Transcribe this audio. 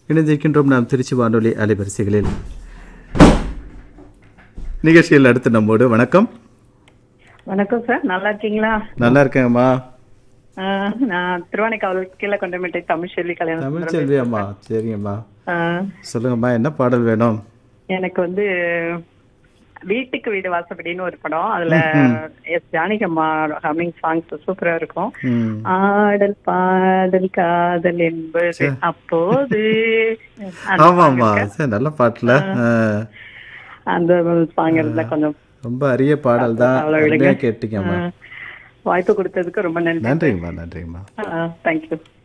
இணைந்திருக்கின்றோம் நாம் திருச்சி வானொலி அலைவரிசைகளில் நிகழ்ச்சியில் அடுத்து நம்மோடு வணக்கம் வணக்கம் சார் நல்லா இருக்கீங்களா நல்லா இருக்கேங்கம்மா ஆஹ் நான் திருவானைக்காவல் கீழே கொண்டமேட்டை தமிழ் செல்வி கல்யாணம் தமிழ் செல்வி அம்மா சரிங்கம்மா ஆஹ் சொல்லுங்கம்மா என்ன பாடல் வேணும் எனக்கு வந்து வீட்டுக்கு வீடு வாசப்படின்னு ஒரு படம் அதுல எஸ் ஜானகியம்மா ஹம்மிங் சாங்ஸ் சூப்பரா இருக்கும் ம் ஆடல் பாடல் காதல் என்பது அப்போது அந்த ஆமாம்மா சரி நல்ல பாட்டுல ஆ. அந்த சாங் இருந்தா கொஞ்சம் ரொம்ப அரிய பாடல் தான் அவ்வளவு விடுங்க. அருமையா கேட்டீங்கம்மா ஆஹ் வாய்ப்பு கொடுத்ததுக்கு ரொம்ப நன்றி நன்றிங்கம்மா நன்றிங்கம்மா தேங்க்யூ